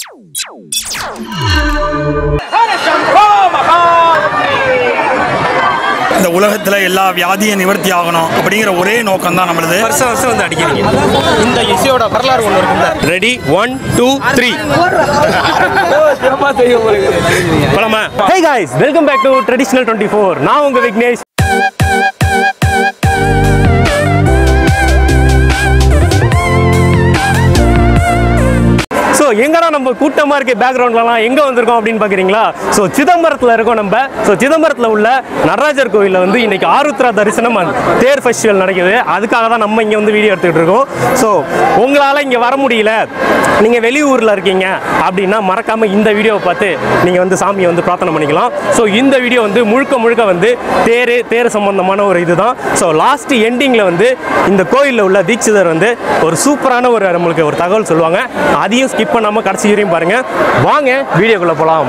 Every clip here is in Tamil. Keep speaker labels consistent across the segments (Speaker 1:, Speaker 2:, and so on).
Speaker 1: இந்த உலகத்தில் எல்லா வியாதியும் நிவர்த்தி ஆகணும் அப்படிங்கிற ஒரே நோக்கம் தான் நம்மளுது
Speaker 2: வருஷம் வருஷம் வந்து அடிக்கிறீங்க இந்த இசையோட வரலாறு ஒன்று இருக்குல்ல ரெடி ஒன் டூ த்ரீ போலாமா hey guys welcome back to traditional twenty four நான் உங்க விக்னேஷ் ஸோ எங்கடா நம்ம கூட்டமாக இருக்க பேக்ரவுண்ட்லலாம் எங்கே வந்திருக்கோம் அப்படின்னு பார்க்குறீங்களா ஸோ சிதம்பரத்தில் இருக்கோம் நம்ம ஸோ சிதம்பரத்தில் உள்ள நடராஜர் கோயிலில் வந்து இன்னைக்கு ஆருத்ரா தரிசனம் and தேர் ஃபெஸ்டிவல் நடக்குது அதுக்காக தான் நம்ம இங்கே வந்து வீடியோ எடுத்துக்கிட்டு இருக்கோம் ஸோ உங்களால் இங்கே வர முடியல நீங்கள் வெளியூரில் இருக்கீங்க அப்படின்னா மறக்காமல் இந்த வீடியோவை பார்த்து நீங்கள் வந்து சாமியை வந்து பிரார்த்தனை பண்ணிக்கலாம் ஸோ இந்த வீடியோ வந்து முழுக்க முழுக்க வந்து தேர் தேர் சம்பந்தமான ஒரு இதுதான் ஸோ லாஸ்ட் எண்டிங்கில் வந்து இந்த கோயிலில் உள்ள தீட்சிதர் வந்து ஒரு சூப்பரான ஒரு நம்மளுக்கு ஒரு தகவல் சொல்லுவாங்க அதையும் ஸ்கிப் பண்ணாமல் கடைசி வரையும் பாருங்கள் வாங்க வீடியோக்குள்ளே போகலாம்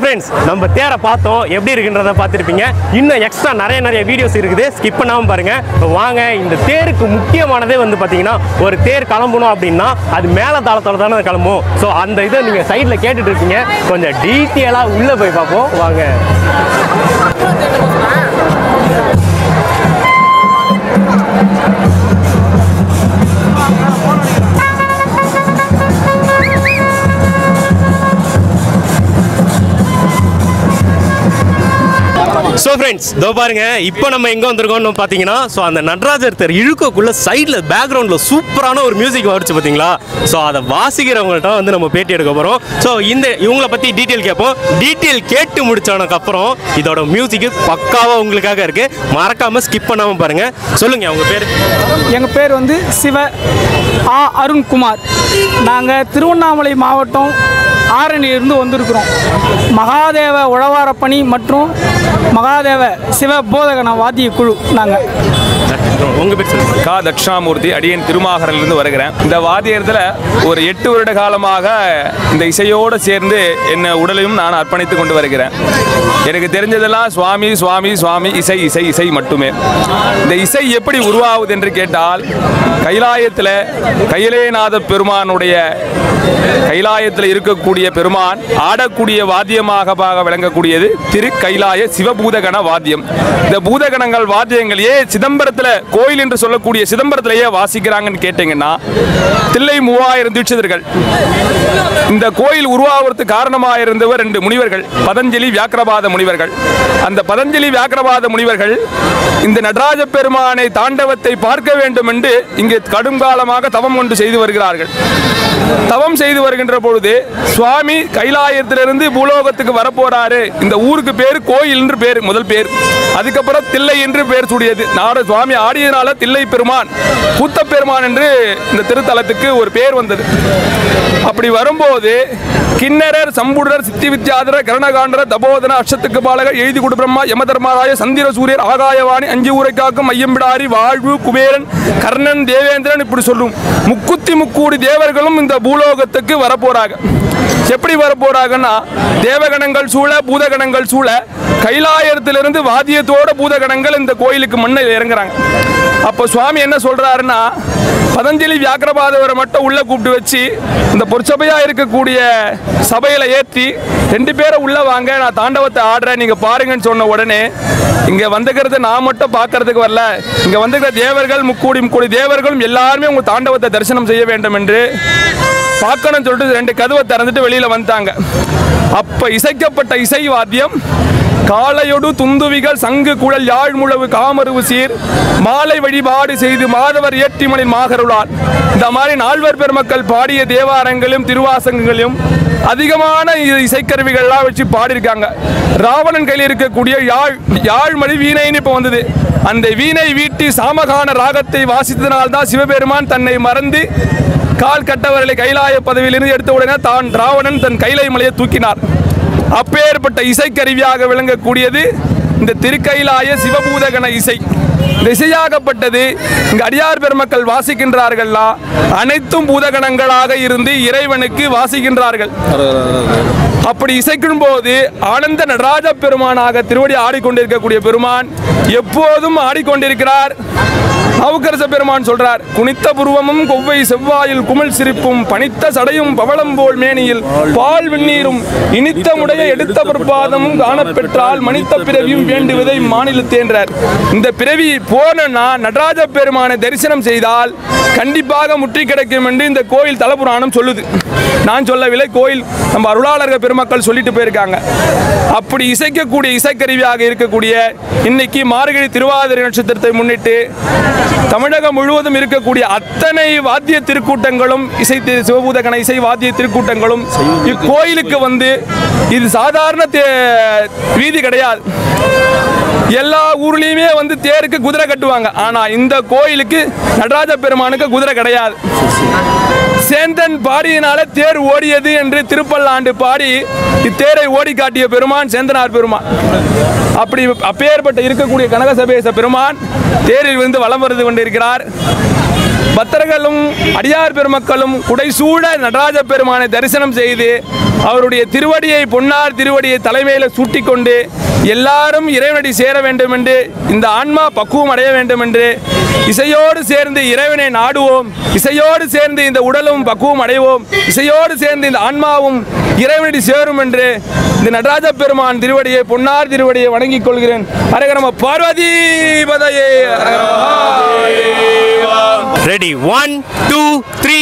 Speaker 2: ஃப்ரெண்ட்ஸ் நம்ம தேரை பார்த்தோம் எப்படி இருக்குன்றத பார்த்துருப்பீங்க இன்னும் எக்ஸ்ட்ரா நிறைய நிறைய வீடியோஸ் இருக்குது ஸ்கிப் பண்ணாமல் பாருங்க இப்ப வாங்க இந்த தேருக்கு முக்கியமானதே வந்து பார்த்தீங்கன்னா ஒரு தேர் கிளம்பணும் அப்படின்னா அது மேலே தாளத்தோட தானே கிளம்பும் ஸோ அந்த இதை நீங்கள் சைடில் கேட்டுட்டு இருக்கீங்க கொஞ்சம் டீட்டெயிலாக உள்ளே போய் பார்ப்போம் வாங்க ஸோ ஃப்ரெண்ட்ஸ் இதோ பாருங்க இப்போ நம்ம எங்கே வந்திருக்கோம்னு பார்த்தீங்கன்னா ஸோ அந்த நடராஜர் தேர் இழுக்கக்குள்ள சைடில் பேக்ரவுண்டில் சூப்பரான ஒரு மியூசிக் வந்துச்சு பார்த்தீங்களா ஸோ அதை வாசிக்கிறவங்கள்ட்ட வந்து நம்ம பேட்டி எடுக்க போகிறோம் ஸோ இந்த இவங்கள பற்றி டீட்டெயில் கேட்போம் டீட்டெயில் கேட்டு முடிச்சவனக்கப்புறம் இதோட மியூசிக் பக்காவாக உங்களுக்காக இருக்கு மறக்காம ஸ்கிப் பண்ணாமல் பாருங்க சொல்லுங்க அவங்க பேர்
Speaker 3: எங்கள் பேர் வந்து சிவ ஆ அருண்குமார் நாங்கள் திருவண்ணாமலை மாவட்டம் ஆரணியிலிருந்து வந்திருக்கிறோம் மகாதேவ உழவாரப்பணி மற்றும் மகாதேவ சிவ போதகன வாத்திய குழு நாங்கள்
Speaker 2: உங்க பேர் சொல்லுங்க
Speaker 4: கா தட்சிணாமூர்த்தி அடியன் திருமாகரிலிருந்து வருகிறேன் இந்த வாத்தியத்தில் ஒரு எட்டு வருட காலமாக இந்த இசையோடு சேர்ந்து என்ன உடலையும் நான் அர்ப்பணித்து கொண்டு வருகிறேன் எனக்கு தெரிஞ்சதெல்லாம் சுவாமி சுவாமி சுவாமி இசை இசை இசை மட்டுமே இந்த இசை எப்படி உருவாகுது என்று கேட்டால் கைலாயத்தில் கையிலேநாத பெருமானுடைய கைலாயத்தில் இருக்கக்கூடிய பெருமான் ஆடக்கூடிய வாத்தியமாக பாக விளங்கக்கூடியது திரு கைலாய சிவபூதகண வாத்தியம் இந்த பூதகணங்கள் வாத்தியங்கள் ஏன் சிதம்பரத்தில் கோயில் என்று சொல்லக்கூடிய சிதம்பரத்திலேயே வாசிக்கிறாங்கன்னு கேட்டீங்கன்னா தில்லை மூவாயிரம் தீட்சிதர்கள் இந்த கோயில் உருவாவதற்கு காரணமாக இருந்தவர் ரெண்டு முனிவர்கள் பதஞ்சலி வியாக்கிரபாத முனிவர்கள் அந்த பதஞ்சலி வியாக்கிரபாத முனிவர்கள் இந்த நடராஜ பெருமானை தாண்டவத்தை பார்க்க வேண்டும் என்று இங்கே கடும் காலமாக தவம் கொண்டு செய்து வருகிறார்கள் தவம் செய்து வருகின்ற பொழுது சுவாமி கைலாயத்திலிருந்து பூலோகத்துக்கு வரப்போறாரு இந்த ஊருக்கு பேர் கோயில் என்று பேர் முதல் பேர் அதுக்கப்புறம் தில்லை என்று பேர் சூடியது நாட சுவாமி ஆடியதுனால தில்லை பெருமான் கூத்த பெருமான் என்று இந்த திருத்தலத்துக்கு ஒரு பேர் வந்தது அப்படி வரும்போது கிண்ணரர் சம்புடர் சித்தி வித்யாதரர் கருணகாண்டர தபோதன அக்ஷத்துக்கு பாலகர் எழுதி கொடு பிரம்மா யமதர்மராய சந்திர சூரியர் ஆகாயவாணி அஞ்சு ஊரை காக்கும் ஐயம்பிடாரி வாழ்வு குபேரன் கர்ணன் தேவேந்திரன் இப்படி சொல்லும் முக்குத்தி முக்கூடி தேவர்களும் இந்த பூலோகத்துக்கு வரப்போறாங்க எப்படி வரப்போறாங்கன்னா தேவகணங்கள் சூழ பூதகணங்கள் சூழ கைலாயத்திலிருந்து வாத்தியத்தோட பூதகணங்கள் இந்த கோயிலுக்கு மண்ணில் இறங்குறாங்க அப்போ சுவாமி என்ன சொல்றாருன்னா பதஞ்சலி வியாக்கிரபாதவரை மட்டும் உள்ள கூப்பிட்டு வச்சு இந்த பொற்சபையா இருக்கக்கூடிய சபையில ஏற்றி ரெண்டு பேரை உள்ள வாங்க நான் தாண்டவத்தை ஆடுறேன் நீங்க பாருங்கன்னு சொன்ன உடனே இங்க வந்துக்கிறது நான் மட்டும் பார்க்கறதுக்கு வரல இங்க வந்துக்கிற தேவர்கள் முக்கூடி முக்கூடி தேவர்களும் எல்லாருமே உங்க தாண்டவத்தை தரிசனம் செய்ய வேண்டும் என்று பார்க்கணும்னு சொல்லிட்டு ரெண்டு கதவை திறந்துட்டு வெளியில வந்துட்டாங்க அப்ப இசைக்கப்பட்ட இசை வாத்தியம் காளையொடு துந்துவிகள் சங்கு குழல் யாழ் முழவு காமருவு சீர் மாலை வழிபாடு செய்து மாதவர் ஏற்றிமனின் மாகருளால் இந்த மாதிரி நால்வர் பெருமக்கள் பாடிய தேவாரங்களும் திருவாசகங்களையும் அதிகமான இ- இசைக்கருவிகள்லாம் வச்சு பாடியிருக்காங்க ராவணன் கையில் இருக்கக்கூடிய யாழ் யாழ் மொழி வீணைன்னு இப்போ வந்தது அந்த வீணை வீட்டி சாமகான ராகத்தை வாசித்ததனால்தான் சிவபெருமான் தன்னை மறந்து கால் கட்டவர்களை கைலாய பதவியிலிருந்து எடுத்த உடனே தான் ராவணன் தன் கைலை மலையை தூக்கினார் அப்பேற்பட்ட இசைக்கருவியாக விளங்கக்கூடியது இந்த திருக்கைலாய சிவபூதகண இசை இந்த இசையாகப்பட்டது இங்கு அடியார் பெருமக்கள் வாசிக்கின்றார்கள்னா அனைத்தும் பூதகணங்களாக இருந்து இறைவனுக்கு வாசிக்கின்றார்கள் அப்படி இசைக்கும் போது ஆனந்த நடராஜ பெருமானாக திருவடி ஆடிக்கொண்டிருக்கக்கூடிய பெருமான் எப்போதும் ஆடிக்கொண்டிருக்கிறார் நவுக்கரச பெருமான் சொல்றார் குனித்த புருவமும் கொவ்வை செவ்வாயில் குமிழ் சிரிப்பும் பனித்த சடையும் பவளம் போல் மேனியில் பால் வெந்நீரும் இனித்த முடைய எடுத்த பிற்பாதமும் காணப்பெற்றால் மனித பிறவியும் வேண்டுவதை மாநிலத்தேன்றார் இந்த பிறவி போனா நடராஜ பெருமானை தரிசனம் செய்தால் கண்டிப்பாக முற்றி கிடைக்கும் என்று இந்த கோயில் தலபுராணம் சொல்லுது நான் சொல்லவில்லை கோயில் நம்ம அருளாளர்கள் பெருமக்கள் சொல்லிட்டு போயிருக்காங்க அப்படி இசைக்கக்கூடிய இசைக்கருவியாக இருக்கக்கூடிய இன்னைக்கு மார்கழி திருவாதிரை நட்சத்திரத்தை முன்னிட்டு தமிழகம் முழுவதும் இருக்கக்கூடிய அத்தனை வாத்திய திருக்கூட்டங்களும் இசை தி- சிவபூதகண இசை வாத்திய திருக்கூட்டங்களும் இக்கோயிலுக்கு வந்து இது சாதாரண தே- வீதி கிடையாது எல்லா ஊர்லயுமே வந்து தேருக்கு குதிரை கட்டுவாங்க ஆனா இந்த கோயிலுக்கு நடராஜ பெருமானுக்கு குதிரை கிடையாது சேந்தன் பாடியினால தேர் ஓடியது என்று திருப்பல்லாண்டு பாடி இத்தேரை ஓடி காட்டிய பெருமான் சேந்தனார் பெருமான் அப்படி அப்பேற்பட்ட இருக்கக்கூடிய கனகசபேச பெருமான் தேரில் வந்து வலம் வருது கொண்டிருக்கிறார் பக்தர்களும் அடியார் பெருமக்களும் குடைசூட நடராஜ பெருமானை தரிசனம் செய்து அவருடைய திருவடியை பொன்னார் திருவடியை தலைமையில் சூட்டிக்கொண்டு எல்லாரும் இறைவனடி சேர வேண்டும் என்று இந்த ஆன்மா பக்குவம் அடைய வேண்டும் என்று இசையோடு சேர்ந்து இறைவனை நாடுவோம் இசையோடு சேர்ந்து இந்த உடலும் பக்குவம் அடைவோம் இசையோடு சேர்ந்து இந்த ஆன்மாவும் இறைவனடி சேரும் என்று இந்த நடராஜ பெருமான் திருவடியை பொன்னார் திருவடியை வணங்கிக் கொள்கிறேன் அரகரம பார்வதி பதையே
Speaker 2: ரெடி ஒன் டூ த்ரீ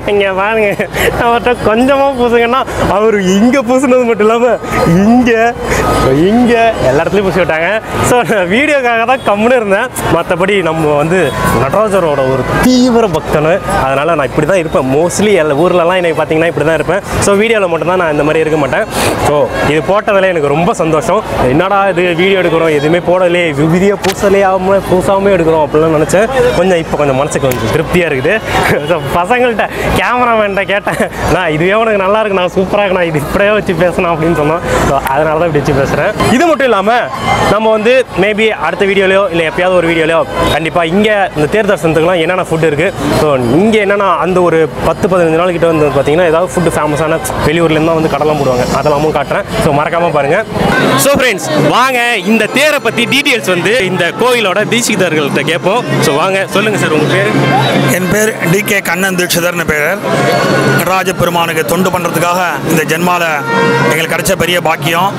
Speaker 2: இங்கே பாருங்க அவர்கிட்ட கொஞ்சமாக பூசுங்கன்னா அவர் இங்கே பூசுனது மட்டும் இல்லாமல் இங்கே இங்கே எல்லா இடத்துலையும் பூசி விட்டாங்க ஸோ நான் வீடியோக்காக தான் கம்முன்னு இருந்தேன் மற்றபடி நம்ம வந்து நடராஜரோட ஒரு தீவிர பக்தனு அதனால் நான் இப்படி தான் இருப்பேன் மோஸ்ட்லி எல்லா ஊர்லலாம் எனக்கு பார்த்தீங்கன்னா இப்படி தான் இருப்பேன் ஸோ வீடியோவில் மட்டும்தான் நான் இந்த மாதிரி இருக்க மாட்டேன் ஸோ இது போட்டதில் எனக்கு ரொம்ப சந்தோஷம் என்னடா இது வீடியோ எடுக்கிறோம் எதுவுமே போடலையே வீடியோ பூசலே ஆகாமல் பூசாமே எடுக்கிறோம் அப்படிலாம் நினச்சேன் கொஞ்சம் இப்போ கொஞ்சம் மனசுக்கு கொஞ்சம் திருப்தியாக இருக்குது ஸோ பசங்கள்கிட்ட கேமராமேன்ட்ட கேட்டேன் நான் இதுவே உனக்கு நல்லா இருக்கு நான் சூப்பராக இருக்கு நான் இது இப்படியே வச்சு பேசணும் அப்படின்னு சொன்னோம் ஸோ அதனால தான் இப்படி வச்சு பேசுகிறேன் இது மட்டும் இல்லாமல் நம்ம வந்து மேபி அடுத்த வீடியோலையோ இல்லை எப்பயாவது ஒரு வீடியோலையோ கண்டிப்பாக இங்கே இந்த தேர் தரிசனத்துக்குலாம் என்னென்ன ஃபுட் இருக்குது ஸோ இங்கே என்னென்னா அந்த ஒரு பத்து பதினஞ்சு நாள் கிட்ட வந்து பார்த்தீங்கன்னா ஏதாவது ஃபுட்டு ஃபேமஸான வெளியூர்லேருந்து தான் வந்து கடலாம் போடுவாங்க அதெல்லாமும் காட்டுறேன் ஸோ மறக்காமல் பாருங்கள் ஸோ ஃப்ரெண்ட்ஸ் வாங்க இந்த தேரை பற்றி டீட்டெயில்ஸ் வந்து இந்த கோயிலோட தீட்சிதர்கள்ட்ட கேட்போம் ஸோ வாங்க சொல்லுங்கள் சார் உங்கள் பேர்
Speaker 1: என் பேர் டி கே கண்ணன் தீட்சிதர்னு பேர் நடராஜ பெருமானுக்கு தொண்டு பண்ணுறதுக்காக இந்த ஜென்மால எங்களுக்கு கிடைச்ச பெரிய பாக்கியம்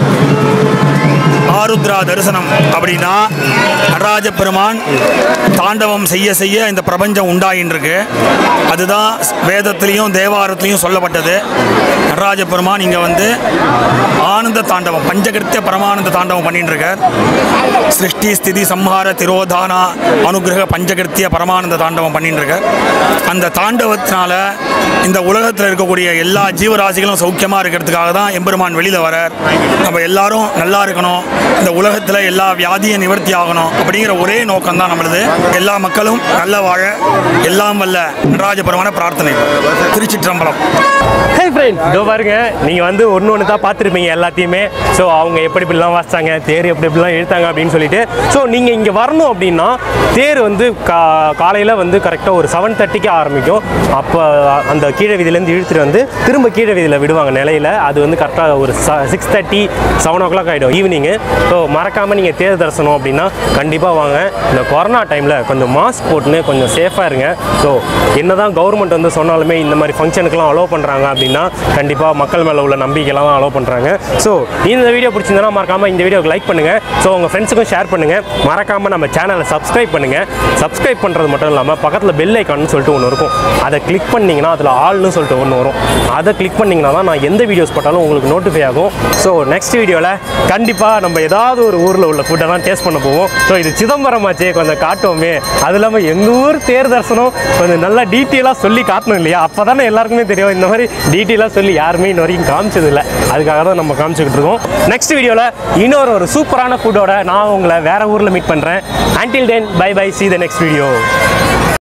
Speaker 1: ஆருத்ரா தரிசனம் அப்படின்னா நடராஜ பெருமான் தாண்டவம் செய்ய செய்ய இந்த பிரபஞ்சம் உண்டாயின்னு இருக்கு அதுதான் வேதத்திலையும் தேவாரத்திலையும் சொல்லப்பட்டது நடராஜ பெருமான் இங்கே வந்து ஆனந்த தாண்டவம் பஞ்சகிருத்திய பரமானந்த தாண்டவம் பண்ணிட்டு இருக்கார் சிருஷ்டி ஸ்திதி சம்ஹார திரோதானா அனுகிரக பஞ்சகிருத்திய பரமானந்த தாண்டவம் பண்ணிட்டு இருக்கார் அந்த தாண்டவத்தினால இந்த உலகத்தில் இருக்கக்கூடிய எல்லா ஜீவராசிகளும் சௌக்கியமாக இருக்கிறதுக்காக தான் எம்பெருமான் வெளியில் வரார் நம்ம எல்லாரும் நல்லா இருக்கணும் இந்த உலகத்தில் எல்லா வியாதியும் நிவர்த்தி ஆகணும் அப்படிங்கிற ஒரே நோக்கம் தான் நம்மளது எல்லா மக்களும் நல்ல வாழ எல்லாம் வல்ல நடராஜ பெருமான பிரார்த்தனை திருச்சிற்றம்பலம்
Speaker 2: ஹே ஃப்ரெண்ட் இதோ பாருங்க நீங்கள் வந்து ஒன்று ஒன்று தான் பார்த்துருப்பீங்க எல்லாத்தையுமே ஸோ அவங்க எப்படி இப்படிலாம் வாசிச்சாங்க தேர் எப்படி எப்படிலாம் இழுத்தாங்க அப்படின்னு சொல்லிட்டு ஸோ நீங்கள் இங்கே வரணும் அப்படின்னா தேர் வந்து கா காலையில் வந்து கரெக்டாக ஒரு செவன் தேர்ட்டிக்கு ஆரம்பிக்கும் அப்போ அந்த கீழே வீதியிலேருந்து இழுத்துட்டு வந்து திரும்ப கீழே வீதியில் விடுவாங்க நிலையில் அது வந்து கரெக்டாக ஒரு six thirty seven o'clock ஆகிடும் ஈவினிங்கு ஸோ மறக்காமல் நீங்கள் தேர் தரிசனம் அப்படின்னா கண்டிப்பாக வாங்க இந்த கொரோனா டைமில் கொஞ்சம் மாஸ்க் போட்டுன்னு கொஞ்சம் சேஃபாக இருங்க ஸோ என்னதான் கவர்மெண்ட் வந்து சொன்னாலுமே இந்த மாதிரி ஃபங்க்ஷனுக்குலாம் அலோவ் பண்ணுறாங்க அப்படின்னா கண்டிப்பாக மக்கள் மேலே உள்ள நம்பிக்கையெல்லாம் தான் அலோவ் பண்ணுறாங்க ஸோ இந்த வீடியோ பிடிச்சிருந்தனா மறக்காமல் இந்த வீடியோக்கு லைக் பண்ணுங்கள் ஸோ உங்கள் ஃப்ரெண்ட்ஸுக்கும் ஷேர் பண்ணுங்கள் மறக்காமல் நம்ம சேனலை சப்ஸ்கிரைப் பண்ணுங்கள் சப்ஸ்கிரைப் பண்ணுறது மட்டும் இல்லாமல் பக்கத்தில் பெல் ஐக்கான்னு சொல்லிட்டு ஒன்று இருக்கும் அதை கிளிக் பண்ணிங்கன்னா அதில் ஆள்னு சொல்லிட்டு ஒன்று வரும் அதை கிளிக் பண்ணிங்கன்னா தான் நான் எந்த வீடியோஸ் போட்டாலும் உங்களுக்கு நோட்டிஃபை ஆகும் ஸோ நெக்ஸ்ட் வீடியோவில் கண்டிப்பாக நம்ம ஏதாவது ஒரு ஊரில் உள்ள ஃபுட்டெல்லாம் டேஸ்ட் பண்ண போவோம் ஸோ இது சிதம்பரம் ஆச்சே கொஞ்சம் காட்டுவோமே அது இல்லாமல் எங்கள் ஊர் தேர் தரிசனம் கொஞ்சம் நல்லா டீட்டெயிலாக சொல்லி காட்டணும் இல்லையா அப்போ தானே எல்லாருக்குமே தெரியும் இந்த மாதிரி டீட்டெயிலாக சொல்லி யாருமே இன்ன வரைக்கும் காமிச்சது இல்லை அதுக்காக தான் நம்ம காமிச்சிக்கிட்டு இருக்கோம் நெக்ஸ்ட் வீடியோவில் இன்னொரு ஒரு சூப்பரான ஃபுட்டோட நான் உங்களை வேற ஊரில் மீட் பண்ணுறேன் until then bye bye see the next video